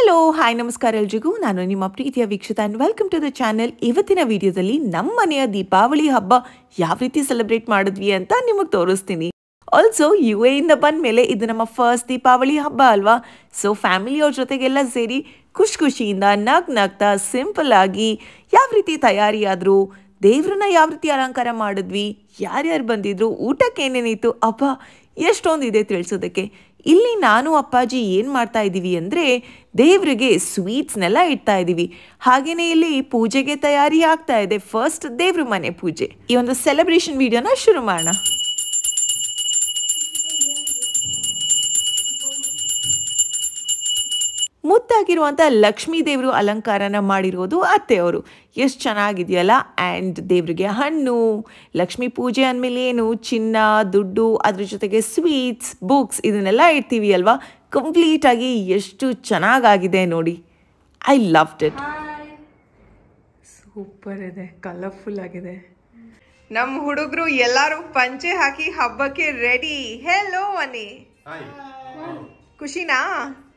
Hello hi ನಮಸ್ಕಾರ ಎಲ್ರಿಗೂ ನಾನು ನಿಮ್ಮ ಪ್ರೀತಿಯ Vikshita and welcome to the channel ಇವತ್ತಿನ ವಿಡಿಯೋದಲ್ಲಿ ನಮ್ಮ ಮನೆಯ ದೀಪಾವಳಿ ಹಬ್ಬ ಯಾವ ರೀತಿ ಸೆಲೆಬ್ರೇಟ್ ಮಾಡಿದ್ವಿ ಅಂತ ನಿಮಗೆ ತೋರಿಸ್ತೀನಿ ಆಲ್ಸೋ ಯು ಎಯಿಂದ ಬಂದ ಮೇಲೆ ಇದು ನಮ್ಮ ಫಸ್ಟ್ ದೀಪಾವಳಿ ಹಬ್ಬ ಅಲ್ವಾ ಸೊ ಫ್ಯಾಮಿಲಿಯವ್ರ ಜೊತೆಗೆಲ್ಲ ಸೇರಿ ಖುಷಿ ಖುಷಿಯಿಂದ ನಗ್ ನಗ್ತಾ ಸಿಂಪಲ್ ಆಗಿ ಯಾವ ರೀತಿ ತಯಾರಿ ಆದ್ರು ದೇವ್ರನ್ನ ಯಾವ ರೀತಿ ಅಲಂಕಾರ ಮಾಡಿದ್ವಿ ಯಾರ್ಯಾರು ಬಂದಿದ್ರು ಊಟಕ್ಕೆ ಏನೇನಿತ್ತು ಅಪ್ಪ ಎಷ್ಟೊಂದಿದೆ ತಿಳಿಸೋದಕ್ಕೆ ಇಲ್ಲಿ ನಾನು ಅಪ್ಪಾಜಿ ಏನು ಮಾಡ್ತಾ ಇದ್ದೀವಿ ಅಂದರೆ ದೇವ್ರಿಗೆ ಸ್ವೀಟ್ಸ್ನೆಲ್ಲ ಇಡ್ತಾ ಇದ್ದೀವಿ ಹಾಗೆಯೇ ಇಲ್ಲಿ ಪೂಜೆಗೆ ತಯಾರಿ ಆಗ್ತಾ ಇದೆ ಫಸ್ಟ್ ದೇವ್ರ ಮನೆ ಪೂಜೆ ಈ ಒಂದು ಸೆಲೆಬ್ರೇಷನ್ ವಿಡಿಯೋನ ಶುರು ಮಾಡೋಣ ಮುದ್ದಾಗಿರುವಂಥ ಲಕ್ಷ್ಮೀ ದೇವರು ಅಲಂಕಾರನ ಮಾಡಿರೋದು ಅತ್ತೆಯವರು ಎಷ್ಟು ಚೆನ್ನಾಗಿದೆಯಲ್ಲ ಆ್ಯಂಡ್ ದೇವರಿಗೆ ಹಣ್ಣು ಲಕ್ಷ್ಮೀ ಪೂಜೆ ಅಂದಮೇಲೆ ಏನು ಚಿನ್ನ ದುಡ್ಡು ಅದ್ರ ಜೊತೆಗೆ ಸ್ವೀಟ್ಸ್ ಬುಕ್ಸ್ ಇದನ್ನೆಲ್ಲ ಇಡ್ತೀವಿ ಅಲ್ವಾ ಕಂಪ್ಲೀಟಾಗಿ ಎಷ್ಟು ಚೆನ್ನಾಗಾಗಿದೆ ನೋಡಿ ಐ ಲವ್ಡ್ ಇಟ್ ಸೂಪರ್ ಇದೆ ಕಲರ್ಫುಲ್ ಆಗಿದೆ ನಮ್ಮ ಹುಡುಗರು ಎಲ್ಲರೂ ಪಂಚೆ ಹಾಕಿ ಹಬ್ಬಕ್ಕೆ ರೆಡಿ ಹೆಲೋ ಅನಿ ಖುಷಿನಾ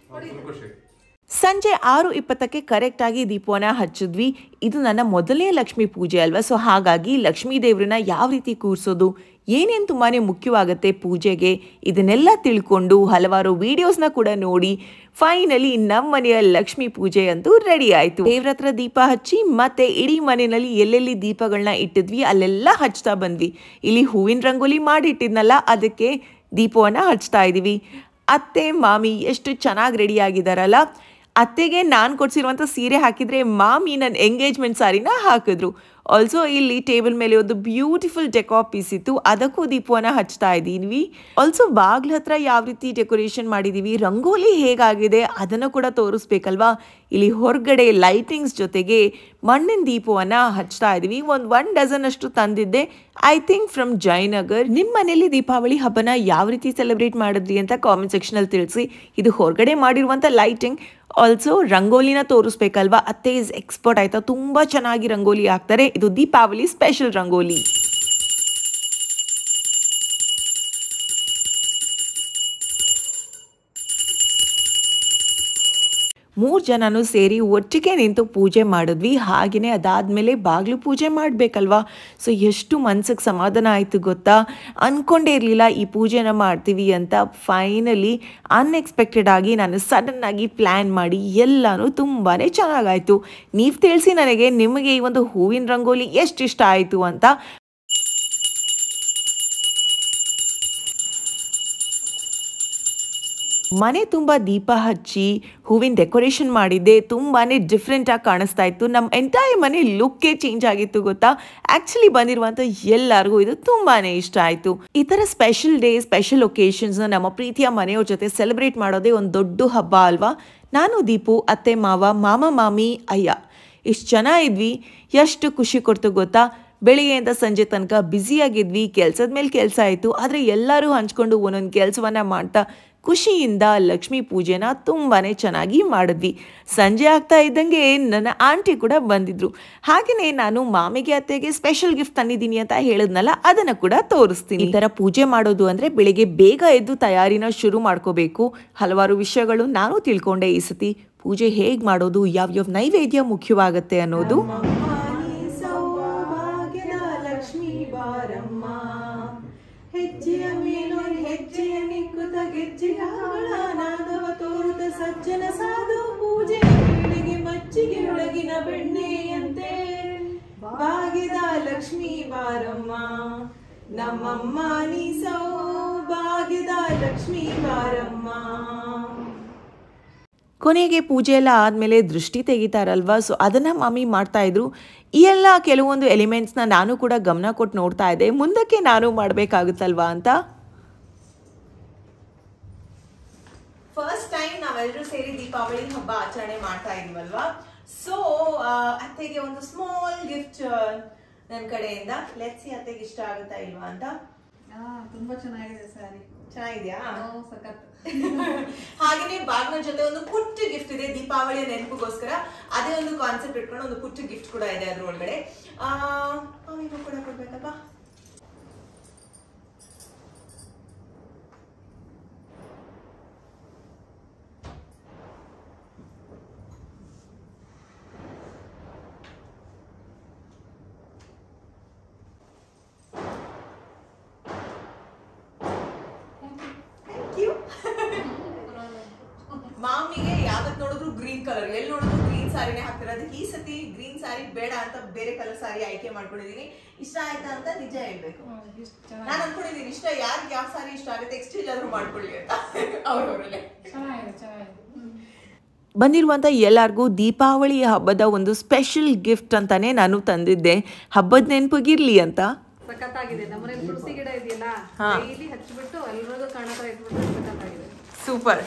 ಸಂಜೆ ಆರು ಇಪ್ಪತ್ತಕ್ಕೆ ಕರೆಕ್ಟಾಗಿ ದೀಪವನ್ನ ಹಚ್ಚಿದ್ವಿ ಇದು ನನ್ನ ಮೊದಲನೇ ಲಕ್ಷ್ಮೀ ಪೂಜೆ ಅಲ್ವಾ ಸೊ ಹಾಗಾಗಿ ಲಕ್ಷ್ಮೀ ದೇವ್ರನ್ನ ಯಾವ ರೀತಿ ಕೂರಿಸೋದು ಏನೇನು ತುಂಬಾ ಮುಖ್ಯವಾಗುತ್ತೆ ಪೂಜೆಗೆ ಇದನ್ನೆಲ್ಲ ತಿಳ್ಕೊಂಡು ಹಲವಾರು ವಿಡಿಯೋಸ್ನ ಕೂಡ ನೋಡಿ ಫೈನಲಿ ನಮ್ಮ ಮನೆಯ ಲಕ್ಷ್ಮೀ ಪೂಜೆ ಅಂತೂ ರೆಡಿ ಆಯಿತು ದೇವ್ರ ಹತ್ರ ದೀಪ ಹಚ್ಚಿ ಮತ್ತೆ ಇಡೀ ಮನೆಯಲ್ಲಿ ಎಲ್ಲೆಲ್ಲಿ ದೀಪಗಳನ್ನ ಇಟ್ಟಿದ್ವಿ ಅಲ್ಲೆಲ್ಲ ಹಚ್ತಾ ಬಂದ್ವಿ ಇಲ್ಲಿ ಹೂವಿನ ರಂಗೋಲಿ ಮಾಡಿಟ್ಟಿದ್ನಲ್ಲ ಅದಕ್ಕೆ ದೀಪವನ್ನು ಹಚ್ತಾ ಇದ್ದೀವಿ ಅತ್ತೆ ಮಾಮಿ ಎಷ್ಟು ಚೆನ್ನಾಗಿ ರೆಡಿ ಆಗಿದಾರಲ್ಲ ಅತ್ತೆಗೆ ನಾನು ಕೊಡ್ಸಿರುವಂಥ ಸೀರೆ ಹಾಕಿದರೆ ಮಾಮಿ ನನ್ನ ಎಂಗೇಜ್ಮೆಂಟ್ ಸಾರಿನ ಹಾಕಿದ್ರು ಆಲ್ಸೋ ಇಲ್ಲಿ ಟೇಬಲ್ ಮೇಲೆ ಒಂದು ಬ್ಯೂಟಿಫುಲ್ ಡೆಕೋ ಪೀಸ್ ಇತ್ತು ಅದಕ್ಕೂ ದೀಪವನ್ನು ಹಚ್ತಾ ಇದ್ದೀವಿ ಆಲ್ಸೋ ಬಾಗ್ಲ ಹತ್ರ ಯಾವ ರೀತಿ ಡೆಕೋರೇಷನ್ ಮಾಡಿದ್ದೀವಿ ರಂಗೋಲಿ ಹೇಗಾಗಿದೆ ಅದನ್ನು ಕೂಡ ತೋರಿಸ್ಬೇಕಲ್ವಾ ಇಲ್ಲಿ ಹೊರಗಡೆ ಲೈಟಿಂಗ್ಸ್ ಜೊತೆಗೆ ಮಣ್ಣಿನ ದೀಪವನ್ನು ಹಚ್ತಾ ಇದ್ದೀವಿ ಒಂದು ಒನ್ ಡಜನ್ ಅಷ್ಟು ತಂದಿದ್ದೆ ಐ ಥಿಂಕ್ ಫ್ರಮ್ ಜಯನಗರ್ ನಿಮ್ಮ ಮನೇಲಿ ದೀಪಾವಳಿ ಹಬ್ಬನ ಯಾವ ರೀತಿ ಸೆಲೆಬ್ರೇಟ್ ಮಾಡಿದ್ರಿ ಅಂತ ಕಾಮೆಂಟ್ ಸೆಕ್ಷನಲ್ಲಿ ತಿಳಿಸಿ ಇದು ಹೊರಗಡೆ ಮಾಡಿರುವಂಥ ಲೈಟಿಂಗ್ ಆಲ್ಸೋ ರಂಗೋಲಿನ ತೋರಿಸ್ಬೇಕಲ್ವಾ ಅತ್ತೆ ಇಸ್ ಎಕ್ಸ್ಪರ್ಟ್ ಆಯ್ತಾ ತುಂಬ ಚೆನ್ನಾಗಿ ರಂಗೋಲಿ ಹಾಕ್ತಾರೆ ಇದು ದೀಪಾವಳಿ ಸ್ಪೆಷಲ್ ರಂಗೋಲಿ ಮೂರು ಜನನೂ ಸೇರಿ ಒಟ್ಟಿಗೆ ನಿಂತು ಪೂಜೆ ಮಾಡಿದ್ವಿ ಹಾಗೆಯೇ ಅದಾದಮೇಲೆ ಬಾಗಿಲು ಪೂಜೆ ಮಾಡಬೇಕಲ್ವಾ ಸೊ ಎಷ್ಟು ಮನ್ಸಿಗೆ ಸಮಾಧಾನ ಆಯಿತು ಗೊತ್ತಾ ಅಂದ್ಕೊಂಡೇ ಇರಲಿಲ್ಲ ಈ ಪೂಜೆನ ಮಾಡ್ತೀವಿ ಅಂತ ಫೈನಲಿ ಅನ್ಎಕ್ಸ್ಪೆಕ್ಟೆಡ್ ಆಗಿ ನಾನು ಸಡನ್ನಾಗಿ ಪ್ಲ್ಯಾನ್ ಮಾಡಿ ಎಲ್ಲನೂ ತುಂಬಾ ಚೆನ್ನಾಗಾಯಿತು ನೀವು ತಿಳಿಸಿ ನನಗೆ ನಿಮಗೆ ಈ ಒಂದು ಹೂವಿನ ರಂಗೋಲಿ ಎಷ್ಟು ಇಷ್ಟ ಆಯಿತು ಅಂತ ಮನೆ ತುಂಬ ದೀಪ ಹಚ್ಚಿ ಹೂವಿನ ಡೆಕೋರೇಷನ್ ಮಾಡಿದ್ದೆ ತುಂಬಾ ಡಿಫ್ರೆಂಟಾಗಿ ಕಾಣಿಸ್ತಾ ಇತ್ತು ನಮ್ಮ ಎಂಟೈರ್ ಮನೆ ಲುಕ್ಕೇ ಚೇಂಜ್ ಆಗಿತ್ತು ಗೊತ್ತಾ ಆ್ಯಕ್ಚುಲಿ ಬಂದಿರುವಂಥ ಎಲ್ಲರಿಗೂ ಇದು ತುಂಬಾ ಇಷ್ಟ ಆಯಿತು ಈ ಥರ ಸ್ಪೆಷಲ್ ಡೇ ಸ್ಪೆಷಲ್ ಒಕೇಶನ್ಸ್ನ ನಮ್ಮ ಪ್ರೀತಿಯ ಮನೆಯವ್ರ ಜೊತೆ ಸೆಲೆಬ್ರೇಟ್ ಮಾಡೋದೇ ಒಂದು ದೊಡ್ಡ ಹಬ್ಬ ಅಲ್ವಾ ನಾನು ದೀಪು ಅತ್ತೆ ಮಾವ ಮಾಮ ಮಾಮಿ ಅಯ್ಯ ಇಷ್ಟು ಜನ ಇದ್ವಿ ಎಷ್ಟು ಖುಷಿ ಕೊಡ್ತು ಗೊತ್ತಾ ಬೆಳಿಗ್ಗೆಯಿಂದ ಸಂಜೆ ತನಕ ಬ್ಯುಸಿಯಾಗಿದ್ವಿ ಕೆಲಸದ ಮೇಲೆ ಕೆಲಸ ಆಯಿತು ಆದರೆ ಎಲ್ಲರೂ ಹಂಚ್ಕೊಂಡು ಒಂದೊಂದು ಕೆಲಸವನ್ನು ಮಾಡ್ತಾ ಖುಷಿಯಿಂದ ಲಕ್ಷ್ಮೀ ಪೂಜೆನ ತುಂಬಾ ಚೆನ್ನಾಗಿ ಮಾಡಿದ್ವಿ ಸಂಜೆ ಆಗ್ತಾ ಇದ್ದಂಗೆ ನನ್ನ ಆಂಟಿ ಕೂಡ ಬಂದಿದ್ರು ಹಾಗೆಯೇ ನಾನು ಮಾಮಿಗೆ ಅತ್ತೆಗೆ ಸ್ಪೆಷಲ್ ಗಿಫ್ಟ್ ತಂದಿದ್ದೀನಿ ಅಂತ ಹೇಳಿದ್ನಲ್ಲ ಅದನ್ನು ಕೂಡ ತೋರಿಸ್ತೀನಿ ಈ ಥರ ಪೂಜೆ ಮಾಡೋದು ಅಂದರೆ ಬೆಳಿಗ್ಗೆ ಬೇಗ ಎದ್ದು ತಯಾರಿನ ಶುರು ಮಾಡ್ಕೋಬೇಕು ಹಲವಾರು ವಿಷಯಗಳು ನಾನು ತಿಳ್ಕೊಂಡೆ ಈ ಸತಿ ಪೂಜೆ ಹೇಗೆ ಮಾಡೋದು ಯಾವ್ಯಾವ ನೈವೇದ್ಯ ಮುಖ್ಯವಾಗುತ್ತೆ ಅನ್ನೋದು ಸೌಭಾಗ್ಯದ ಲಕ್ಷ್ಮೀ ಬಾರಮ್ಮ ಹೆಜ್ಜೆಯ ಮೇಲೊಂದು ಹೆಜ್ಜೆಯ ನಿಕ್ಕುತ್ತ ಗೆಜ್ಜೆಗಳ ನಾದವ ತೋರುತ್ತ ಸಜ್ಜನ ಸಾಧು ಪೂಜೆ ವೇಳೆಗೆ ಮಜ್ಜಿಗೆ ಒಳಗಿನ ಬೆಣ್ಣೆಯಂತೆ ಭಾಗ್ಯದ ಲಕ್ಷ್ಮೀ ಬಾರಮ್ಮ ನಮ್ಮಮ್ಮ ನೀ ಸೌಭಾಗ್ಯದ ಲಕ್ಷ್ಮೀ ಬಾರಮ್ಮ ಕೊನೆಗೆ ಪೂಜೆ ಎಲ್ಲ ಆದಮೇಲೆ ದೃಷ್ಟಿ ತೆಗಿತಾರಲ್ವಾ ಸೊ ಅದನ್ನು ಮಾಮಿ ಮಾಡ್ತಾ ಇದ್ರು ಈ ಎಲ್ಲ ಕೆಲವೊಂದು ಎಲಿಮೆಂಟ್ಸ್ನ ನಾನು ಕೂಡ ಗಮನ ಕೊಟ್ಟು ನೋಡ್ತಾ ಇದ್ದೆ ಮುಂದಕ್ಕೆ ನಾನು ಮಾಡಬೇಕಾಗುತ್ತಲ್ವಾ ಅಂತ ಫಸ್ಟ್ ಟೈಮ್ ನಾವೆಲ್ಲರೂ ಸೇರಿ ದೀಪಾವಳಿ ಹಬ್ಬ ಆಚರಣೆ ಮಾಡ್ತಾ ಇದೀವಲ್ವಾ ಸೊ ಅತ್ತೆಗೆ ಒಂದು ಸ್ಮಾಲ್ ಗಿಫ್ಟ್ ನನ್ನ ಕಡೆಯಿಂದ ಲೆಟ್ಸಿ ಅತ್ತೆಗೆ ಇಷ್ಟ ಆಗುತ್ತಾ ಇಲ್ವಾ ಅಂತ ಆ, ತುಂಬಾ ಚೆನ್ನಾಗಿದೆ ಸ್ಯಾರಿ ಚೆನ್ನಾಗಿದ್ಯಾ ಸಖತ್ ಹಾಗೇನೆ ಬಾಗ್ನ ಜೊತೆ ಒಂದು ಪುಟ್ಟ ಗಿಫ್ಟ್ ಇದೆ ದೀಪಾವಳಿಯ ನೆನಪಿಗೋಸ್ಕರ ಅದೇ ಒಂದು ಕಾನ್ಸೆಪ್ಟ್ ಇಟ್ಕೊಂಡು ಒಂದು ಪುಟ್ಟ ಗಿಫ್ಟ್ ಕೂಡ ಇದೆ ಅದ್ರ ಒಳಗಡೆ ಆ ಅವಿಗೂ ಕೂಡ ಕೊಡ್ಬೇಕಪ್ಪ ನೋಡಿದ್ರು ಗ್ರೀನ್ ಕಲರ್ ಎಲ್ಲಿ ನೋಡಿದ್ರು ಗ್ರೀನ್ ಸಾರಿನೇ ಹಾಕ್ತಿರೋದಕ್ಕೆ ಈ ಸತಿ ಗ್ರೀನ್ ಸಾರಿ ಬೇಡ ಅಂತ ಬೇರೆ ಕಲರ್ ಸಾರಿ ಆಯ್ಕೆ ಮಾಡ್ಕೊಂಡಿದೀನಿ ಇಷ್ಟ ಆಯ್ತಾ ಅಂತ ನಿಜ ಹೇಳ್ಬೇಕು ನಾನು ಅನ್ಕೊಂಡಿದೀನಿ ಇಷ್ಟ ಯಾರಿಗೆ ಯಾವ ಸಾರಿ ಇಷ್ಟ ಆಗುತ್ತೆ ಎಕ್ಸ್ಚೇಂಜ್ ಆದ್ರೂ ಮಾಡ್ಕೊಳ್ಳಿ ಅಂತ ಅವ್ರವ್ರಲ್ಲೇ ಚೆನ್ನಾಗಿದೆ ಚೆನ್ನಾಗಿದೆ ಬಂದಿರುವಂಥ ಎಲ್ಲರಿಗೂ ದೀಪಾವಳಿ ಹಬ್ಬದ ಒಂದು ಸ್ಪೆಷಲ್ ಗಿಫ್ಟ್ ಅಂತಾನೆ ನಾನು ತಂದಿದ್ದೆ ಹಬ್ಬದ ನೆನಪಿಗಿರ್ಲಿ ಅಂತ ಸಖತ್ತಾಗಿದೆ ನಮ್ಮನೇಲಿ ತುಳಸಿ ಗಿಡ ಇದೆಯಲ್ಲ ಡೈಲಿ ಹಚ್ಬಿಟ್ಟು ಎಲ್ರಿಗೂ ಕಾಣತ್ರ ಇಟ್ಬಿಟ್ಟು ಸಖತ್ತಾಗಿದೆ ಸೂಪರ್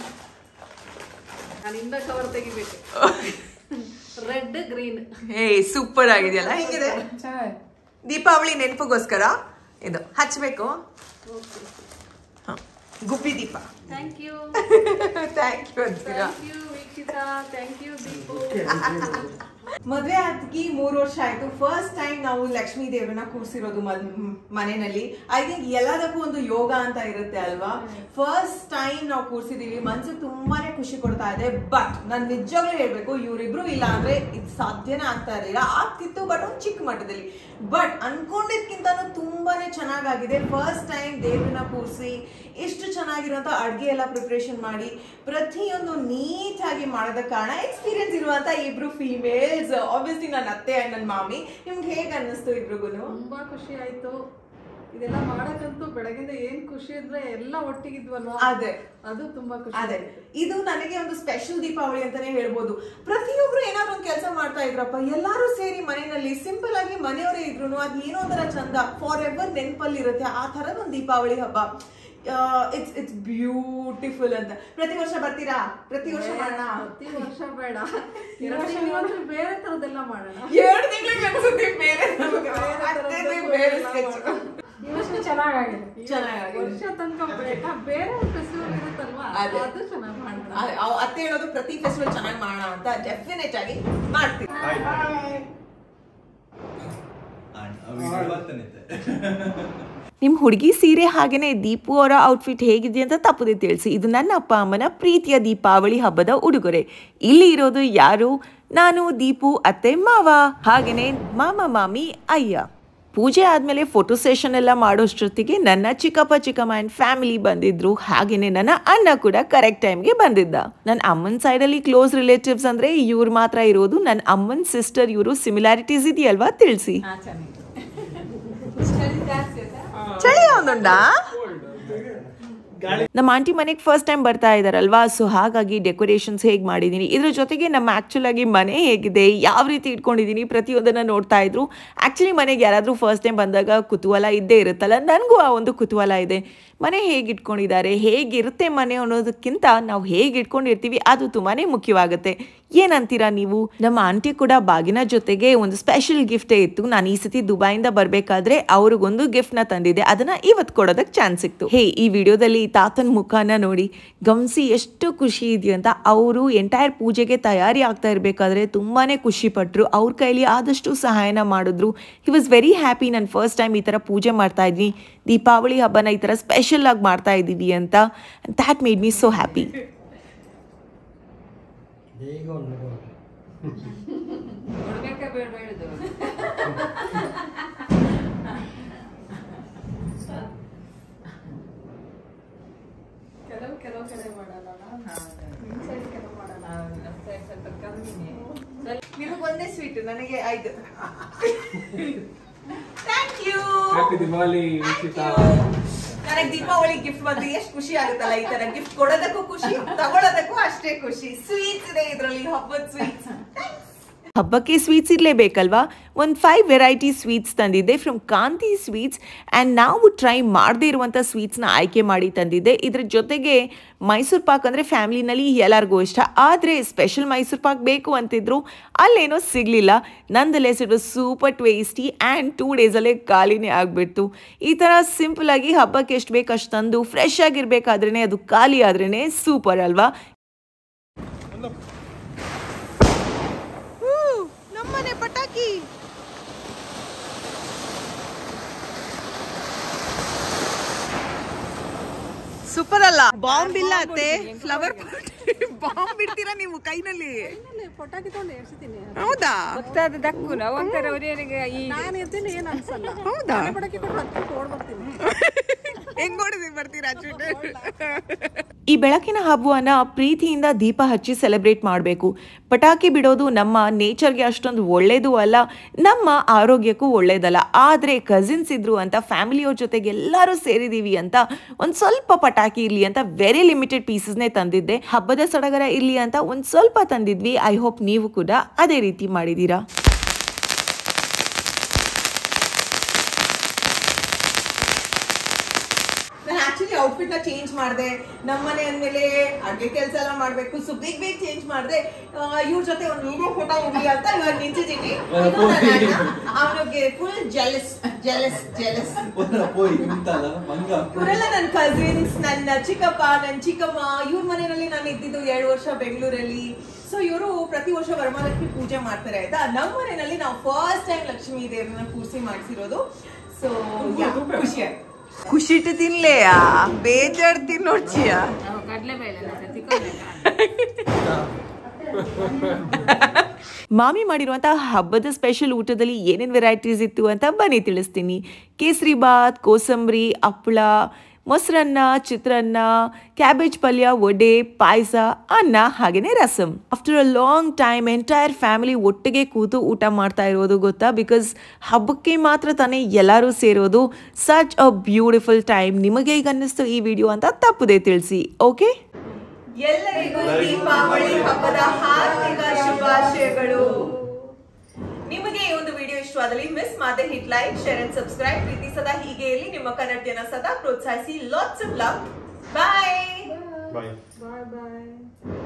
ನಾನು ಇಂದ ಕವರ್ ತೆಗಿಬೇಕು ರೆಡ್ ಗ್ರೀನ್ ಏ ಸೂಪರ್ ಆಗಿದೆಯಲ್ಲ ಹೆಂಗಿದೆ ಚೆನ್ನಾಗಿದೆ ದೀಪಾವಳಿ ನೆನಪಿಗೋಸ್ಕರ ಇದು ಹಚ್ಬೇಕು ಹ. ಗುಬ್ಬಿ ದೀಪ ಥ್ಯಾಂಕ್ ಯು ಥ್ಯಾಂಕ್ ಯು ಅಂತೀರಾ thank you Vikshita thank you Deepu ಮದ್ವೆ ಆಗಿ ಮೂರು ವರ್ಷ ಆಯ್ತು ಫಸ್ಟ್ ಟೈಮ್ ನಾವು ಲಕ್ಷ್ಮೀ ದೇವ್ರನ್ನ ಕೂರ್ಸಿರೋದು ಮದ್- ಮ್- ಮನೆಯಲ್ಲಿ ಐ ಥಿಂಕ್ ಎಲ್ಲದಕ್ಕೂ ಒಂದು ಯೋಗ ಅಂತ ಇರುತ್ತೆ ಅಲ್ವಾ ಫಸ್ಟ್ ಟೈಮ್ ನಾವು ಕೂರ್ಸಿದೀವಿ ಮನ್ಸಿಗೆ ತುಂಬಾನೇ ಖುಷಿ ಕೊಡ್ತಾ ಇದೆ ಬಟ್ ನಾನು ನಿಜವಾಗ್ಲೂ ಹೇಳ್ಬೇಕು ಇವರಿಬ್ರು ಇಲ್ಲ ಅಂದ್ರೆ ಇದು ಸಾಧ್ಯನೇ ಆಗ್ತಾ ಇರಲಿಲ್ಲ ಆಗ್ತಿತ್ತು ಬಟ್ ಒಂದು ಚಿಕ್ಕ ಮಟ್ಟದಲ್ಲಿ ಬಟ್ ಅನ್ಕೊಂಡಿದ್ಕಿಂತನೂ ತುಂಬಾನೇ ಚೆನ್ನಾಗಾಗಿದೆ ಫಸ್ಟ್ ಟೈಮ್ ದೇವ್ರನ್ನ ಕೂರಿಸಿ ಎಷ್ಟು ಚೆನ್ನಾಗಿರೋಂಥ ಅಡುಗೆ ಎಲ್ಲ ಪ್ರಿಪ್ರೇಷನ್ ಮಾಡಿ ಪ್ರತಿಯೊಂದು ನೀಟಾಗಿ ಮಾಡೋದ ಕಾರಣ ಎಕ್ಸ್ಪೀರಿಯನ್ಸ್ ಇರುವಂತ ಇಬ್ರು ಫೀಮೇಲ್ಸ್ ಆಬ್ವಿಯಸ್ಲಿ ನನ್ನ ಅತ್ತೆ ಅಂಡ್ ನನ್ನ ಮಾಮಿ ನಿಮ್ಗೆ ಹೇಗೆ ಅನ್ನಿಸ್ತು ಇಬ್ರಿಗೂ ತುಂಬಾ ಖುಷಿ ಆಯ್ತು ಇದೆಲ್ಲ ಮಾಡಕ್ಕಂತೂ ಬೆಳಗಿಂದ ಏನ್ ಖುಷಿ ಅಂದ್ರೆ ಎಲ್ಲ ಒಟ್ಟಿಗಿದ್ವಲ್ವಾ ಅದೇ ಅದು ತುಂಬಾ ಖುಷಿ ಅದೇ ಆಯ್ತು. ಇದು ನನಗೆ ಒಂದು ಸ್ಪೆಷಲ್ ದೀಪಾವಳಿ ಅಂತಾನೆ ಹೇಳ್ಬೋದು ಪ್ರತಿಯೊಬ್ರು ಏನಾದ್ರು ಒಂದು ಕೆಲಸ ಮಾಡ್ತಾ ಇದ್ರಪ್ಪ ಎಲ್ಲರೂ ಸೇರಿ ಮನೆಯಲ್ಲಿ ಸಿಂಪಲ್ ಆಗಿ ಮನೆಯವರೇ ಇದ್ರು ಅದು ಏನೋ ಒಂಥರ ಚಂದ ಫಾರ್ ಎವರ್ ನೆನಪಲ್ಲಿ ಇರುತ್ತೆ ಆ ಥರದ ಒಂದು ದೀಪಾವಳಿ ಹಬ್ಬ ಇಟ್ಸ್ ಇಟ್ಸ್ ಬ್ಯೂಟಿಫುಲ್ ಅಂತ ಪ್ರತಿ ವರ್ಷ ಬರ್ತೀರಾ ಪ್ರತಿ ವರ್ಷ ಮಾಡೋಣ ಪ್ರತಿ ವರ್ಷ ಬೇಡ ಈ ವರ್ಷ ಬೇರೆ ತರದೆಲ್ಲ ಮಾಡೋಣ ಎರಡು ತಿಂಗಳಿಗೆ ಅನ್ಸುತ್ತೆ ಬೇರೆ ಅತ್ತೆದೇ ಬೇರೆ sketch. ಈ ವರ್ಷ ಚೆನ್ನಾಗಾಗಿದೆ ಚೆನ್ನಾಗಾಗಿದೆ. ವರ್ಷ ತನಕ ಬೇಕಾ ಬೇರೆ ಫೆಸ್ಟಿವಲ್ ಇರುತ್ತಲ್ವಾ ಅದೇ. ಅದು ಚೆನ್ನಾಗಿ ಮಾಡೋಣ ಅ- ಅವ್- ಅತ್ತೆ ಹೇಳೋದು ಪ್ರತಿ ಫೆಸ್ಟಿವಲ್ ಚೆನ್ನಾಗಿ ಮಾಡೋಣ ಅಂತ ಡೆಫಿನೆಟ್ ಆಗಿ ಮಾಡ್ತೀವಿ ನಿಮ್ಮ ಹುಡುಗಿ ಸೀರೆ ಹಾಗೇನೆ ದೀಪು ಅವರ ಔಟ್ಫಿಟ್ ಹೇಗಿದೆ ಅಂತ ತಪ್ಪದೆ ತಿಳಿಸಿ ಇದು ನನ್ನ ಅಪ್ಪ ಅಮ್ಮನ ಪ್ರೀತಿಯ ದೀಪಾವಳಿ ಹಬ್ಬದ ಉಡುಗೊರೆ ಇಲ್ಲಿ ಇರೋದು ಯಾರು ನಾನು ದೀಪು ಅತ್ತೆ ಮಾವ ಹಾಗೇನೆ ಮಾಮ ಮಾಮಿ ಅಯ್ಯ ಪೂಜೆ ಆದಮೇಲೆ ಫೋಟೋ ಸೆಷನ್ ಎಲ್ಲ ಮಾಡೋಷ್ಟೊತ್ತಿಗೆ ನನ್ನ ಚಿಕ್ಕಪ್ಪ ಚಿಕ್ಕಮ್ಮ ಆ್ಯಂಡ್ ಫ್ಯಾಮಿಲಿ ಬಂದಿದ್ರು ಹಾಗೇನೆ ನನ್ನ ಅಣ್ಣ ಕೂಡ ಕರೆಕ್ಟ್ ಟೈಮ್ಗೆ ಬಂದಿದ್ದ ನನ್ನ ಅಮ್ಮನ ಸೈಡಲ್ಲಿ ಕ್ಲೋಸ್ ರಿಲೇಟಿವ್ಸ್ ಅಂದರೆ ಇವ್ರು ಮಾತ್ರ ಇರೋದು ನನ್ನ ಅಮ್ಮನ ಸಿಸ್ಟರ್ ಇವರು ಸಿಮಿಲಾರಿಟೀಸ್ ಇದೆಯಲ್ವಾ ತಿಳಿಸಿ ಚಳಿ ಒಂದುಂಡಾ ನಮ್ಮ ಆಂಟಿ ಮನೆಗೆ ಫಸ್ಟ್ ಟೈಮ್ ಬರ್ತಾ ಇದ್ದಾರಲ್ವಾ ಸೊ ಹಾಗಾಗಿ ಡೆಕೋರೇಷನ್ಸ್ ಹೇಗೆ ಮಾಡಿದ್ದೀನಿ ಇದ್ರ ಜೊತೆಗೆ ನಮ್ಮ ಆ್ಯಕ್ಚುಲ್ ಆಗಿ ಮನೆ ಹೇಗಿದೆ ಯಾವ ರೀತಿ ಇಟ್ಕೊಂಡಿದ್ದೀನಿ ಪ್ರತಿಯೊಂದನ್ನು ನೋಡ್ತಾ ಇದ್ರು ಆ್ಯಕ್ಚುಲಿ ಮನೆಗೆ ಯಾರಾದರೂ ಫಸ್ಟ್ ಟೈಮ್ ಬಂದಾಗ ಕುತೂಹಲ ಇದ್ದೇ ಇರುತ್ತಲ್ಲ ನನಗೂ ಆ ಒಂದು ಕುತೂಹಲ ಇದೆ ಮನೆ ಹೇಗೆ ಇಟ್ಕೊಂಡಿದ್ದಾರೆ ಹೇಗಿರುತ್ತೆ ಮನೆ ಅನ್ನೋದಕ್ಕಿಂತ ನಾವು ಹೇಗೆ ಇಟ್ಕೊಂಡಿರ್ತೀವಿ ಅದು ತುಂಬಾ ಮುಖ್ಯವಾಗುತ್ತೆ ಏನಂತೀರಾ ನೀವು ನಮ್ಮ ಆಂಟಿ ಕೂಡ ಬಾಗಿನ ಜೊತೆಗೆ ಒಂದು ಸ್ಪೆಷಲ್ ಗಿಫ್ಟೇ ಇತ್ತು ನಾನು ಈ ಸತಿ ದುಬೈಯಿಂದ ಬರಬೇಕಾದ್ರೆ ಅವ್ರಿಗೊಂದು ಗಿಫ್ಟ್ನ ತಂದಿದ್ದೆ ಅದನ್ನ ಇವತ್ತು ಕೊಡೋದಕ್ಕೆ ಚಾನ್ಸ್ ಸಿಕ್ತು ಹೇ ಈ ವಿಡಿಯೋದಲ್ಲಿ ಈ ತಾತನ ಮುಖನ ನೋಡಿ ಗಮನಿಸಿ ಎಷ್ಟು ಖುಷಿ ಇದೆಯಂತ ಅವರು ಎಂಟೈರ್ ಪೂಜೆಗೆ ತಯಾರಿ ಆಗ್ತಾ ಇರಬೇಕಾದ್ರೆ ತುಂಬಾ ಖುಷಿ ಪಟ್ಟರು ಅವ್ರ ಕೈಲಿ ಆದಷ್ಟು ಸಹಾಯನ ಮಾಡಿದ್ರು ಹಿ ವಾಸ್ ವೆರಿ ಹ್ಯಾಪಿ ನಾನು ಫಸ್ಟ್ ಟೈಮ್ ಈ ಥರ ಪೂಜೆ ಮಾಡ್ತಾ ಇದ್ವಿ ದೀಪಾವಳಿ ಹಬ್ಬನ ಈ ಥರ ಸ್ಪೆಷಲ್ ಆಗಿ ಮಾಡ್ತಾ ಇದ್ದೀವಿ ಅಂತ that made me so happy ಬೇಗ ಒಂದು ನೋಡ್ಬೇಕ ಬೇಡ ಬೇಡದು ಕೆಲವು ಕೆಲವು ಕಡೆ ಮಾಡಲ್ಲ ನಿಮ್ ಸೈಡ್ ಕೆಲವು ಮಾಡಲ್ಲ ನಮ್ಮ ಸೈಡ್ ಸ್ವಲ್ಪ ಕಮ್ಮಿನೇ ನಿಮಗೊಂದೇ ಸ್ವೀಟ್ ನನಗೆ ಐದು ಥ್ಯಾಂಕ್ ಯು ಹ್ಯಾಪಿ ದಿವಾಲಿ ಉಚಿತ ನನಗೆ ದೀಪಾವಳಿ ಗಿಫ್ಟ್ ಬಂದು ಎಷ್ಟು ಖುಷಿ ಆಗುತ್ತಲ್ಲ ಈ ತರ ಗಿಫ್ಟ್ ಕೊಡೋದಕ್ಕೂ ಖುಷಿ ತಗೊಳ್ಳೋದಕ್ಕೂ ಅಷ್ಟೇ ಖುಷಿ ಸ್ವೀಟ್ಸ್ ಇದೆ ಇದರಲ್ಲಿ ಹಬ್ಬದ ಸ್ವೀಟ್ಸ್ ಹಬ್ಬಕ್ಕೆ ಸ್ವೀಟ್ಸ್ ಇರಲೇಬೇಕಲ್ವಾ ಒಂದು ಫೈವ್ ವೆರೈಟಿ ಸ್ವೀಟ್ಸ್ ತಂದಿದ್ದೆ ಫ್ರಮ್ ಕಾಂತಿ ಸ್ವೀಟ್ಸ್ ಆ್ಯಂಡ್ ನಾವು ಟ್ರೈ ಮಾಡದೇ ಇರುವಂಥ ಸ್ವೀಟ್ಸ್ನ ಆಯ್ಕೆ ಮಾಡಿ ತಂದಿದ್ದೆ ಇದ್ರ ಜೊತೆಗೆ ಮೈಸೂರು ಪಾಕ್ ಅಂದರೆ ಫ್ಯಾಮ್ಲಿನಲ್ಲಿ ಎಲ್ಲರಿಗೂ ಇಷ್ಟ ಆದರೆ ಸ್ಪೆಷಲ್ ಮೈಸೂರು ಪಾಕ್ ಬೇಕು ಅಂತಿದ್ರು ಅಲ್ಲೇನೋ ಸಿಗಲಿಲ್ಲ nonetheless it was super tasty and two ಡೇಸಲ್ಲೇ ಖಾಲಿನೇ ಆಗಿಬಿಡ್ತು ಈ ಥರ ಸಿಂಪಲಾಗಿ ಹಬ್ಬಕ್ಕೆ ಎಷ್ಟು ಬೇಕು ಅಷ್ಟು ತಂದು ಫ್ರೆಶ್ ಆಗಿರಬೇಕಾದ್ರೇ ಅದು ಖಾಲಿ ಆದ್ರೇ ಸೂಪರ್ ಅಲ್ವಾ ನಮ್ಮನೆ ಪಟಾಕಿ ಸೂಪರ್ ಅಲ್ಲ ಬಾಂಬ್ ಇಲ್ಲ ಅತ್ತೆ ಫ್ಲವರ್ ಬಾಂಬ್ ಬಿಡ್ತೀರಾ ನೀವು ಕೈನಲ್ಲಿ ಪಟಾಕಿ ತಗೊಂಡು ಎಡ್ಸ್ತೀನಿ ಹೌದಾ ಗೊತ್ತಾದ ದಕ್ಕು ನಾವು ಒಂಥರ ಅವರಿಗೆ ಈ ನಾನು ಇರ್ತೀನಿ ಏನು ಅನ್ಸಲ್ಲ ಹೌದಾ ಪಟಾಕಿ ಕೊಟ್ಟು ಹತ್ತು ಓಡ್ ಬರ್ತೀನಿ ಹೆಂಗ್ ಹೊಡೆದಿ ಬರ್ತೀರಾ ಈ ಬೆಳಕಿನ ಹಬ್ಬವನ್ನ ಪ್ರೀತಿಯಿಂದ ದೀಪ ಹಚ್ಚಿ ಸೆಲೆಬ್ರೇಟ್ ಮಾಡಬೇಕು ಪಟಾಕಿ ಬಿಡೋದು ನಮ್ಮ ನೇಚರ್ಗೆ ಅಷ್ಟೊಂದು ಒಳ್ಳೇದು ಅಲ್ಲ ನಮ್ಮ ಆರೋಗ್ಯಕ್ಕೂ ಒಳ್ಳೇದಲ್ಲ ಆದರೆ ಕಸಿನ್ಸ್ ಇದ್ರು ಅಂತ ಫ್ಯಾಮಿಲಿಯವ್ರ ಜೊತೆಗೆ ಎಲ್ಲರೂ ಸೇರಿದೀವಿ ಅಂತ ಒಂದು ಸ್ವಲ್ಪ ಪಟಾಕಿ ಇರಲಿ ಅಂತ ವೆರಿ ಲಿಮಿಟೆಡ್ ಪೀಸಸ್ನೇ ತಂದಿದ್ದೆ ಹಬ್ಬದ ಸಡಗರ ಇರಲಿ ಅಂತ ಒಂದು ಸ್ವಲ್ಪ ತಂದಿದ್ವಿ ಐ ಹೋಪ್ ನೀವು ಕೂಡ ಅದೇ ರೀತಿ ಮಾಡಿದ್ದೀರಾ ನಾನು ಆಕ್ಚುಲಿ ಔಟ್ಫಿಟ್ ನ ಚೇಂಜ್ ಮಾಡಿದೆ ನಮ್ಮನೆ ಅಂದ್ಮೇಲೆ ಅಡ್ಗೆ ಕೆಲಸ ಎಲ್ಲ ಮಾಡ್ಬೇಕು ಸೊ ಬೇಗ ಬೇಗ ಚೇಂಜ್ ಮಾಡಿದೆ ಇವ್ರ ಜೊತೆ ಒಂದು ವಿಡಿಯೋ ಫೋಟೋ ಇರಲಿ ಅಂತ ಇವಾಗ ನಿಂತಿದ್ದೀನಿ ಅವನಿಗೆ ಫುಲ್ ಜೆಲಸ್ ಜೆಲಸ್ ಜೆಲಸ್ ಪೋಯ್ ನಿಂತಲ್ಲ ಮಂಗ ಇವರೆಲ್ಲ ನನ್ನ ಕಸಿನ್ಸ್ ನನ್ನ ಚಿಕ್ಕಪ್ಪ ನನ್ನ ಚಿಕ್ಕಮ್ಮ ಇವ್ರ ಮನೆಯಲ್ಲಿ ನಾನು ಇದ್ದಿದ್ದು ಎರಡು ವರ್ಷ ಬೆಂಗಳೂರಲ್ಲಿ ಸೊ ಇವರು ಪ್ರತಿ ವರ್ಷ ವರಮಹಾಲಕ್ಷ್ಮಿ ಪೂಜೆ ಮಾಡ್ತಾರೆ ಆಯ್ತಾ ನಮ್ಮ ಮನೆಯಲ್ಲಿ ನಾವು ಫಸ್ಟ್ ಟೈಮ್ ಲಕ್ಷ್ಮೀ ದೇವ್ರನ್ನ ಕೂರಿಸಿ ಮಾಡಿಸಿರೋದು ಸೊ ಖುಷಿ ಆಯ್ತು ಖುಷಿ ಇಟ್ಟು ತಿನ್ಲೆಯಾ ಬೇಜಾರ್ ತಿನ್ನೋಡ್ಚಿಯಾ ಕಡಲೆಬೇಳೆ ತಿಕ್ಕೋಬೇಕು ಮಾಮಿ ಮಾಡಿರುವಂತಹ ಹಬ್ಬದ ಸ್ಪೆಷಲ್ ಊಟದಲ್ಲಿ ಏನೇನು ವೆರೈಟೀಸ್ ಇತ್ತು ಅಂತ ಬನ್ನಿ ತಿಳಿಸ್ತೀನಿ ಕೇಸರಿ ಬಾತ್ ಕೋಸಂಬರಿ ಹಪ್ಪಳ ಮೊಸರನ್ನ ಚಿತ್ರಾನ್ನ ಕ್ಯಾಬೇಜ್ ಪಲ್ಯ ವಡೆ ಪಾಯಸ ಅನ್ನ ಹಾಗೆಯೇ rasam after a long time entire family ಒಟ್ಟಿಗೆ ಕೂತು ಊಟ ಮಾಡ್ತಾ ಇರೋದು ಗೊತ್ತಾ ಬಿಕಾಸ್ ಹಬ್ಬಕ್ಕೆ ಮಾತ್ರ ತಾನೇ ಎಲ್ಲರೂ ಸೇರೋದು ಸಚ್ ಅ ಬ್ಯೂಟಿಫುಲ್ ಟೈಮ್ ನಿಮಗೆ ಈಗ ಅನ್ನಿಸ್ತು ಈ ವಿಡಿಯೋ ಅಂತ ತಪ್ಪದೆ ತಿಳಿಸಿ ಓಕೆ ಎಲ್ಲರಿಗೂ ದೀಪಾವಳಿ ಹಬ್ಬದ ಹಾರ್ದಿಕ ಶುಭಾಶಯಗಳು ನಿಮಗೆ ಈ ಒಂದು ವಿಡಿಯೋ ಇಷ್ಟವಾದಲ್ಲಿ ಮಿಸ್ ಮಾಡದೆ hit like share and subscribe ಪ್ರೀತಿ ಸದಾ ಹೀಗೆ ಇರಲಿ ನಿಮ್ಮ ಕನ್ನಡಿಯನ್ನ ಸದಾ ಪ್ರೋತ್ಸಾಹಿಸಿ lots of love bye bye bye bye